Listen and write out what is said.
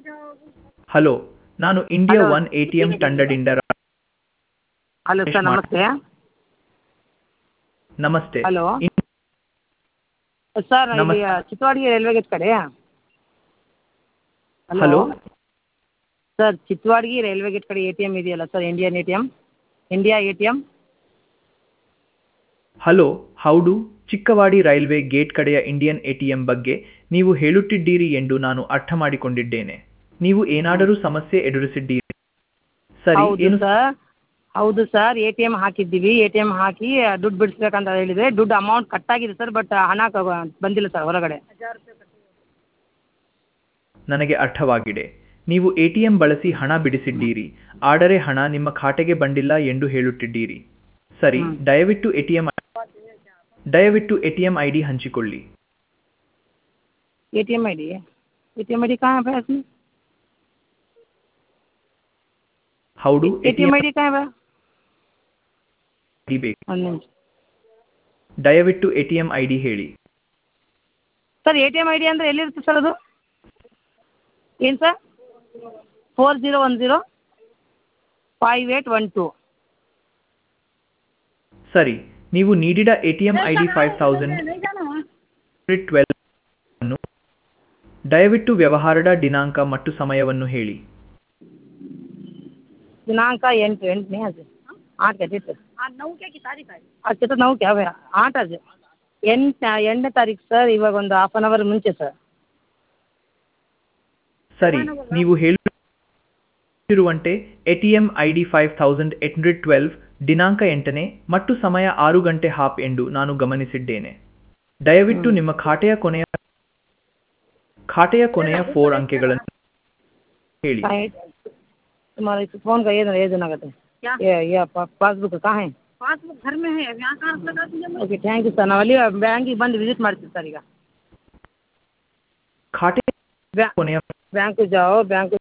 Hello ನಾನು India Hello. One A T M ತಂಡದಿಂದ ರಾ- ಹಲೋ ಸರ್ ನಮಸ್ತೆ ನಮಸ್ತೆ ಹಲೋ ಇನ್- ಸರ್ ಇಲ್ಲಿ ನಮಸ್ತೆ. ಚಿತ್ತವಾಡಿ ರೈಲ್ವೆ ಗೇಟ್ ಕಡೆ hello sir Chittavadi railway gate ಕಡೆ ಎ ಟಿ ಎಮ್ ಇದೆಯಲ್ಲ sir Indian A T M India A T M hello ಹೌದು ಚಿಕ್ಕವಾಡಿ ರೈಲ್ವೆ ಗೇಟ್ ಕಡೆಯ ಇಂಡಿಯನ್ ಎಟಿಎಂ ಬಗ್ಗೆ ನೀವು ಹೇಳುತ್ತಿದ್ದೀರಿ ಎಂದು ನಾನು ಅರ್ಥ ಮಾಡಿಕೊಂಡಿದ್ದೇನೆ ನೀವು ಏನಾದರೂ ಸಮಸ್ಯೆ ಎದುರಿಸಿದ್ದೀರಿ ಸರಿ ಹೌದು ಏನು ಸರ್ ಹೌದು ಸರ್ ಎ ಟಿ ಎಮ್ ಹಾಕಿದ್ದೀವಿ ಎ ಟಿ ಎಮ್ ಹಾಕಿ ದುಡ್ಡು ಬಿಡಿಸ್ಬೇಕಂತ ಹೇಳಿದ್ರೆ ದುಡ್ಡು ಅಮೌಂಟ್ ಕಟ್ಟಾಗಿದೆ ಸರ್ ಬಟ್ ಹಣ ಕ- ಬಂದಿಲ್ಲ ಸರ್ ಹೊರಗಡೆ ನನಗೆ ಅರ್ಥವಾಗಿದೆ ನೀವು ಎಟಿಎಂ ಬಳಸಿ ಹಣ ಬಿಡಿಸಿದ್ದೀರಿ ಆದರೆ ಹಣ ನಿಮ್ಮ ಖಾತೆಗೆ ಬಂದಿಲ್ಲ ಎಂದು ಹೇಳುತ್ತಿದ್ದೀರಿ ಸರಿ ಹ್ಮ್. ದಯವಿಟ್ಟು ಎಟಿಎಂ ದಯವಿಟ್ಟು ಎಟಿಎಂ ಐ ಡಿ ಹಂಚಿಕೊಳ್ಳಿ A T M I D A T M I D कहाँ है भैया इसमें ಹೌದು A T M I D कहाँ है भैया ಡಿ ಬೇಕು ಒಂದು ನಿಮಿಷ ದಯವಿಟ್ಟು ಎಟಿಎಂ ಐ ಡಿ ಹೇಳಿ sir A T M I D ಅಂದರೆ ಎಲ್ಲಿರುತ್ತೆ ಸರ್ ಅದು ಏನು sir four zero one zero five eight one two ಸರಿ ನೀವು ನೀಡಿದ ATM I D five thousand twelve ಅನ್ನು ದಯವಿಟ್ಟು ವ್ಯವಹಾರದ ದಿನಾಂಕ ಮತ್ತು ಸಮಯವನ್ನು ಹೇಳಿ दिनांक का ಎಂಟು ಎಂಟನೇ ಅದು ಆठ ಗಂಟೆ आज नऊ क्या की तारीख है अच्छा तो नऊ क्या भैया आठ आज ಎಂಟ ಎಂಟನೇ ತಾರೀಕು ಸರ್ ಇವಾಗ ಒಂದು ಹಾಫ್ ಆನ್ ಅವರ್ ಮುಂಚೆ ಸರ್ ಸರಿ ನೀವು ಹೇಳುತ್ತಿರುವಂತೆ ATM I D five thousand eight hundred twelve ದಿನಾಂಕ ಎಂಟನೇ ಮತ್ತು ಸಮಯ ಆರು ಗಂಟೆ ಹಾಪ್ ಎಂದು ನಾನು ಗಮನಿಸಿದ್ದೇನೆ ದಯವಿಟ್ಟು ನಿಮ್ಮ ಖಾತೆಯ ಕೊನೆಯ ಖಾತೆಯ ಕೊನೆಯ ಫೋರ್ ಅಂಕೆಗಳನ್ನು ಹೇಳಿ तुम्हारा इस फोन का ये ये दिन आगत है क्या ये ये पासबुक कहाँ है पासबुक घर में है यहाँ कहाँ लगा दीजिए ओके थैंक यू सर ನಾವಲ್ಲಿ ಬ್ಯಾಂಕಿಗೆ ಬಂದು ವಿಸಿಟ್ ಮಾಡ್ತೀವಿ ಸರ್ ಈಗ ಖಾತೆ ಬ್ಯಾ ಕೊನೆಯ ಬ್ಯಾಂಕ್ ಜಾओ ಬ್ಯಾಂಕ್